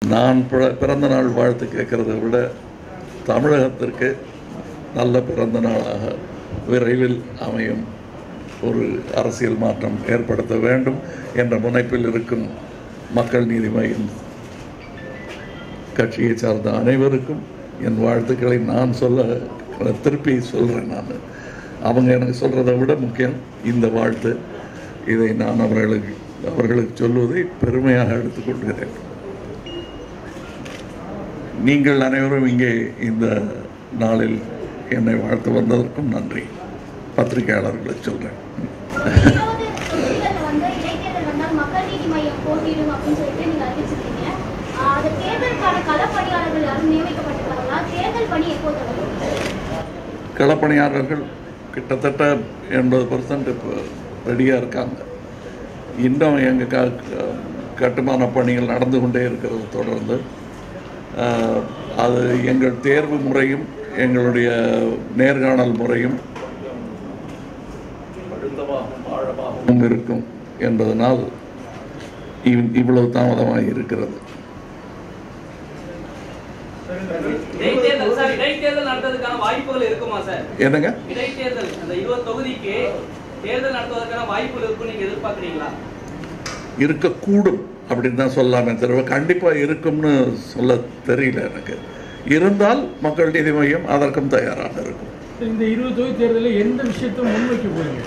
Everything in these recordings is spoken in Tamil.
நான் பிற- பிறந்த நாள் வாழ்த்து கேட்கறத விட தமிழகத்திற்கு நல்ல பிறந்த நாளாக விரைவில் அமையும் ஒரு அரசியல் மாற்றம் ஏற்படுத்த வேண்டும் என்ற முனைப்பில் இருக்கும் மக்கள் நீதி மையம் கட்சியை சார்ந்த அனைவருக்கும் என் வாழ்த்துக்களை நான் சொல்ல திருப்பி சொல்கிறேன் நான் அவங்க எனக்கு சொல்கிறத விட முக்கியம் இந்த வாழ்த்து இதை நான் அவர்களுக்கு அவர்களுக்கு சொல்வதை பெருமையாக எடுத்துக்கொள்கிறேன் நீங்கள் அனைவரும் இங்கே இந்த நாளில் என்னை வாழ்த்து வந்ததற்கும் நன்றி பத்திரிகையாளர்களுக்கு சொல்கிறேன் இருபது தொகுதிகள்ல வந்து இடைத்தேர்தல் வந்தால் மக்கள் நீதி மையம் போட்டியிடும் அப்படின்னு சொல்லிட்டு நீங்க அறிவிச்சிருக்கீங்க ஆஹ் அது தேர்தலுக்கான களப்பணியாளர்கள் யாரும் நியமிக்கப்பட்டிருக்காங்களா தேர்தல் பணி எப்போ தொடங்கும் களப்பணியாளர்கள் கிட்டத்தட்ட எண்பது பர்சன்ட் இப்போ ரெடியாக இருக்காங்க இன்னும் எங்கள் க க- கட்டுமான பணிகள் நடந்து கொண்டே இருக்கிறது தொடர்ந்து ஆஹ், அது எங்கள் தேர்வு முறையும் எங்களுடைய நேர்காணல் முறையும் அழுத்தமாகவும் ஆழமாகவும் இருக்கும் என்பதனால் இவ்- இவ்வளவு தாமதமாக இருக்கிறது இடைத்தேர்தல் சார் இடைத்தேர்தல் நடத்துறதுக்கான வாய்ப்புகள் இருக்குமா சார் என்னங்க இடைத்தேர்தல் அந்த இருபது தொகுதிக்கு தேர்தல் நடத்துவதற்கான வாய்ப்புகள் இருக்கும் நீங்க எதிர்பார்க்கறீங்களா இருக்கக்கூடும் அப்படின்னு தான் சொல்லாமே தவிர கண்டிப்பாக இருக்கும்னு சொல்ல தெரியல எனக்கு இருந்தால் மக்கள் நீதி மையம் அதற்கும் தயாராக இருக்கும் இந்த இருபது தொகுதி தேர்தலில் எந்த விஷயத்தை முன்வைக்க போறீங்க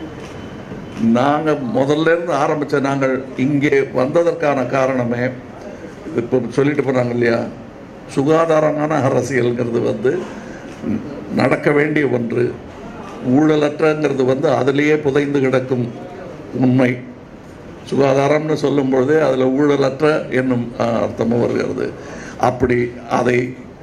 நாங்கள் முதல்ல இருந்து ஆரம்பித்த நாங்கள் இங்கே வந்ததற்கான காரணமே இப்போ சொல்லிட்டு போனாங்க இல்லையா சுகாதாரமான அரசியல்ங்கிறது வந்து ம், நடக்க வேண்டிய ஒன்று ஊழலற்றங்கிறது வந்து அதிலேயே புதைந்து கிடக்கும் உண்மை சுகாதாரம்னு சொல்லும் பொழுதே அதில் ஊழலற்ற என்னும் ஆ, அர்த்தமும் வருகிறது அப்படி அதை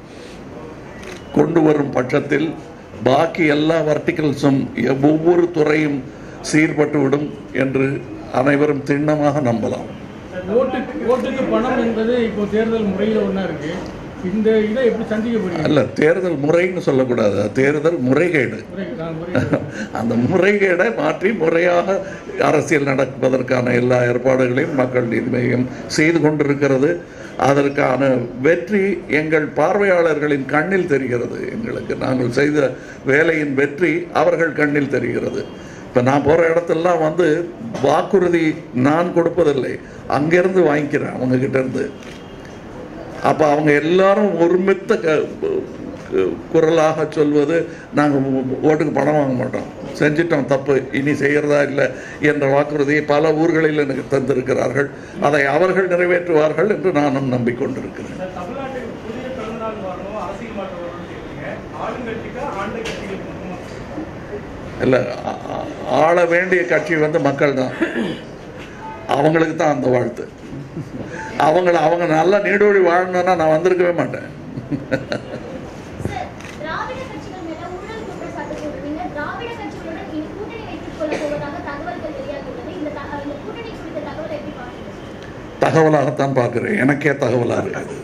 கொண்டு வரும் பட்சத்தில் பாக்கி எல்லா வர்டிகல்ஸும் ஒவ்வொரு துறையும் சீர்பட்டுவிடும் என்று அனைவரும் திண்ணமாக நம்பலாம் ஓட்டுக்கு ஓட்டுக்கு பணம் என்பது இப்போ தேர்தல் முறையில் ஒன்றா இருக்கு இந்த இதை எப்படி சந்திக்க போறீங்க அல்ல தேர்தல் முறைன்னு சொல்லக்கூடாது அது தேர்தல் முறைகேடு முறை நான் முறை அந்த முறைகேடை மாற்றி முறையாக அரசியல் நடப்பதற்கான எல்லா ஏற்பாடுகளையும் மக்கள் நீதி மையம் செய்து கொண்டிருக்கிறது அதற்கான வெற்றி எங்கள் பார்வையாளர்களின் கண்ணில் தெரிகிறது எங்களுக்கு நாங்கள் செய்த வேலையின் வெற்றி அவர்கள் கண்ணில் தெரிகிறது இப்போ நான் போகிற இடத்தெல்லாம் வந்து வாக்குறுதி நான் கொடுப்பதில்லை அங்கேருந்து வாங்கிக்கிறேன் அவங்க கிட்ட இருந்து அப்போ அவங்க எல்லாரும் ஒருமித்த க கு- குரலாக சொல்வது நாங்கள் ஓட்டுக்கு பணம் வாங்க மாட்டோம் செஞ்சிட்டோம் தப்பு இனி செய்கிறதா இல்லை என்ற வாக்குறுதியை பல ஊர்களில் எனக்கு தந்திருக்கிறார்கள் அதை அவர்கள் நிறைவேற்றுவார்கள் என்று நானும் நம்பிக்கொண்டிருக்கிறேன் தமிழ்நாட்டுக்கு புதிய பிறந்தநாள் வரணும் அரசியல் மாற்றம் வரணும்னு சொல்றீங்க ஆளுங்கட்சிக்கா ஆண்ட கட்சிகளுக்கு மட்டுமா இல்லை ஆ- ஆ- ஆள வேண்டிய கட்சி வந்து மக்கள் தான் அவங்களுக்கு தான் அந்த வாழ்த்து அவங்கள அவங்க நல்லா நீடோடி வாழணும்னா நான் வந்திருக்கவே மாட்டேன் சார் திராவிட கட்சிகள் மேல ஊழல் குற்றச்சாட்டு போடுறீங்க திராவிட கட்சிகளுடன் இனி கூட்டணி வைத்துக் கொள்ள போவதாக தகவல்கள் வெளியாகியுள்ளது இந்த த- இந்த கூட்டணி குறித்த தகவலை எப்படி பார்க்கிறீங்க தகவலாகத்தான் பார்க்குறேன் எனக்கே தகவலாக இருக்குது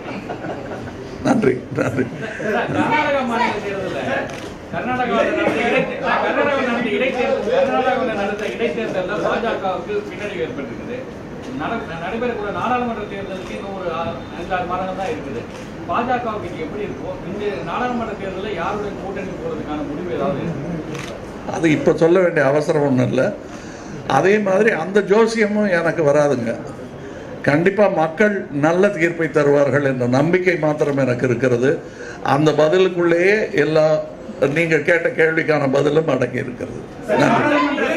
நன்றி நன்றி கர்நாடகா மாநில தேர்தல்ல கர்நாடகாவில் நடந்த இடைத்தே- கர்நாடகாவில் நடந்த இடைத்தேர்தல் கர்நாடகாவில் நடந்த இடைத்தேர்தல்ல பாஜகவுக்கு பின்னடைவு ஏற்பட்டிருக்குது நட- நடைபெறக்கூடிய நாடாளுமன்ற தேர்தலுக்கு இன்னும் ஒரு ஆ- அஞ்சு ஆறு மாதங்கள் தான் இருக்குது பாஜகவுக்கு இது எப்படி இருக்கும் இந்த நாடாளுமன்ற தேர்தலில் யாருடைய கூட்டணி போறதுக்கான முடிவு ஏதாவது இருக்கு அது இப்போ சொல்ல வேண்டிய அவசரம் ஒன்றும் இல்லை அதே மாதிரி அந்த ஜோசியமும் எனக்கு வராதுங்க கண்டிப்பாக மக்கள் நல்ல தீர்ப்பை தருவார்கள் என்ற நம்பிக்கை மாத்திரம் எனக்கு இருக்கிறது அந்த பதிலுக்குள்ளேயே எல்லா நீங்கள் கேட்ட கேள்விக்கான பதிலும் அடங்கி இருக்கிறது நன்றி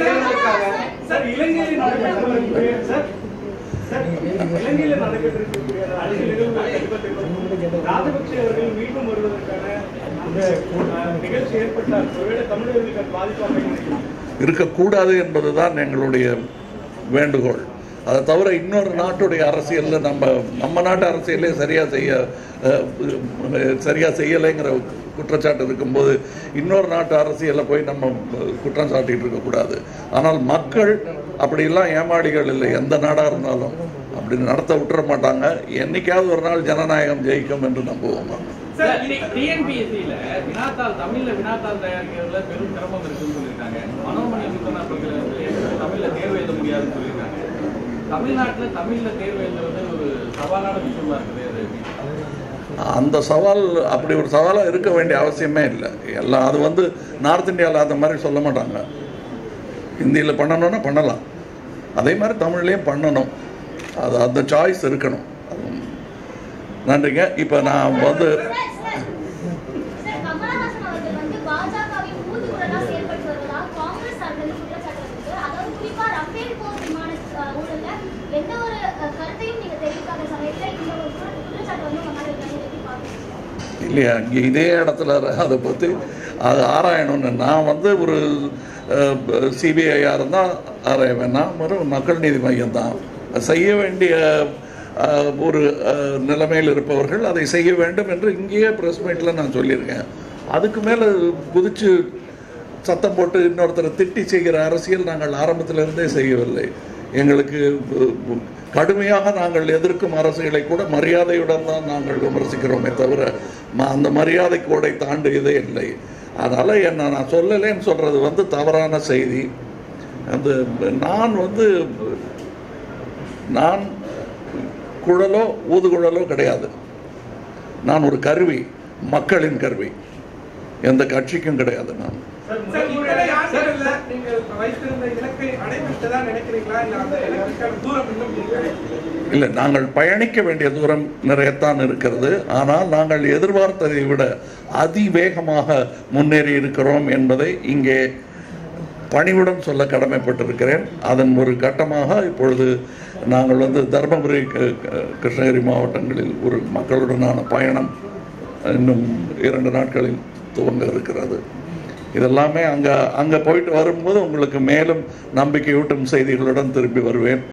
சார் இலங்கையில் நடைபெறக்கூடிய சார் சார் இலங்கையில் நடைபெற்றிருக்கக்கூடிய அந்த அரசியல் நிகழ்வுகள் ராஜபக்சே அவர்கள் மீண்டும் வருவதற்கான அந்த அஹ், நிகழ்ச்சி ஏற்பட்டால் ஒருவேளை தமிழர்களுக்கு அது பாதிப்பாக இருக்கும் இருக்கக்கூடாது என்பதுதான் எங்களுடைய வேண்டுகோள் அதை தவிர இன்னொரு நாட்டுடைய அரசியலில் நம்ம நம்ம நாட்டு அரசியலே சரியாக செய்ய அஹ், சரியாக செய்யலைங்கிற குற்றச்சாட்டு இருக்கும்போது இன்னொரு நாட்டு அரசியலில் போய் நம்ம அஹ், குற்றம் சாட்டிட்டு இருக்கக்கூடாது ஆனால் மக்கள் அப்படிலாம் ஏமாடிகள் இல்லை எந்த நாடாக இருந்தாலும் அப்படி நடத்த விட்டுற மாட்டாங்க என்னைக்காவது ஒரு நாள் ஜனநாயகம் ஜெயிக்கும் என்று நம்புவோம் சார் டிஎன்பிஎஸ்சியில வினாத்தாள் தமிழ்ல வினாத்தாள் தயாரிக்கிறதுல பெரும் சிரமம் இருக்குன்னு சொல்லியிருக்காங்க மனோமணி சுத்தனா பல்கலைக்கழகத்திலே தமிழ்ல தேர்வு எழுத முடியாதுன்னு சொல்லியிருக்காங்க தமிழ்நாட்டுல தமிழ்ல தேர்வு எழுதுறது ஒரு சவாலான விஷயமா இருக்குது அது எப்படி? அந்த சவால் அப்படி ஒரு சவாலாக இருக்க வேண்டிய அவசியமே இல்லை எல்லாம் அது வந்து நார்த் இந்தியாவில் அந்த மாதிரி சொல்ல மாட்டாங்க ஹிந்தியில் பண்ணணும்னா பண்ணலாம் அதே மாதிரி தமிழ்லேயும் பண்ணணும் அது அந்த சாய்ஸ் இருக்கணும் அது நன்றிங்க இப்போ நான் வந்து சார், சார். சார், கமலஹாசன் அவர்கள் வந்து பாஜகவின் ஊதுகுழலா செயல்பட்டு வருவதாக காங்கிரஸ் சார்பில் குற்றச்சாட்டு இருக்கு. அதாவது குறிப்பா ரஃபேல் போர் விமான அஹ், ஊழல்ல எந்த ஒரு அஹ், கருத்தையும் நீங்க தெரிவிக்காத சமயத்துல இந்த ஒரு குற்ற- குற்றச்சாட்டு வந்து உங்க மேல இருக்காங்க. எப்படி பாக்குறீங்க? இல்லையா இங்கே இதே இடத்துல அதை பற்றி அது ஆராயணும்னு நான் வந்து ஒரு சிபிஐயாக இருந்தால் ஆராய்வேன் நான் ஒரு மக்கள் நீதி மையம் தான் செய்ய வேண்டிய அஹ், ஒரு அஹ், நிலைமையில் இருப்பவர்கள் அதை செய்ய வேண்டும் என்று இங்கேயே ப்ரெஸ் மீட்டில் நான் சொல்லியிருக்கேன் அதுக்கு மேலே குதிச்சு சத்தம் போட்டு இன்னொருத்தரை திட்டி செய்கிற அரசியல் நாங்கள் ஆரம்பத்திலிருந்தே செய்யவில்லை எங்களுக்கு பு- பு- கடுமையாக நாங்கள் எதிர்க்கும் அரசுகளை கூட மரியாதையுடன் தான் நாங்கள் விமர்சிக்கிறோமே தவிர ம- அந்த மரியாதை கோடை தாண்டியதே இல்லை அதனால் என்ன நான் சொல்லலைன்னு சொல்கிறது வந்து தவறான செய்தி அந்த நான் வந்து நான் குழலோ ஊதுகுழலோ கிடையாது நான் ஒரு கருவி மக்களின் கருவி எந்த கட்சிக்கும் கிடையாது நான் சார், இத்தனை ஆண்டுகள்ல நீங்கள் வைத்திருந்த இலக்கை அடைவிட்டதா நினைக்கிறீங்களா இல்ல அந்த இலக்குக்கான தூரம் இன்னும் இருக்கு இல்லை நாங்கள் பயணிக்க வேண்டிய தூரம் நிறையத்தான் இருக்கிறது ஆனால் நாங்கள் எதிர்பார்த்ததை விட அதிவேகமாக முன்னேறி இருக்கிறோம் என்பதை இங்கே பணிவுடன் சொல்ல கடமைப்பட்டிருக்கிறேன் அதன் ஒரு கட்டமாக இப்பொழுது நாங்கள் வந்து தருமபுரி க- க- கிருஷ்ணகிரி மாவட்டங்களில் ஒரு மக்களுடனான பயணம் இன்னும் இரண்டு நாட்களில் துவங்க இருக்கிறது இதெல்லாமே அங்கே அங்கே போயிட்டு வரும்போது உங்களுக்கு மேலும் நம்பிக்கையூட்டும் செய்திகளுடன் திரும்பி வருவேன்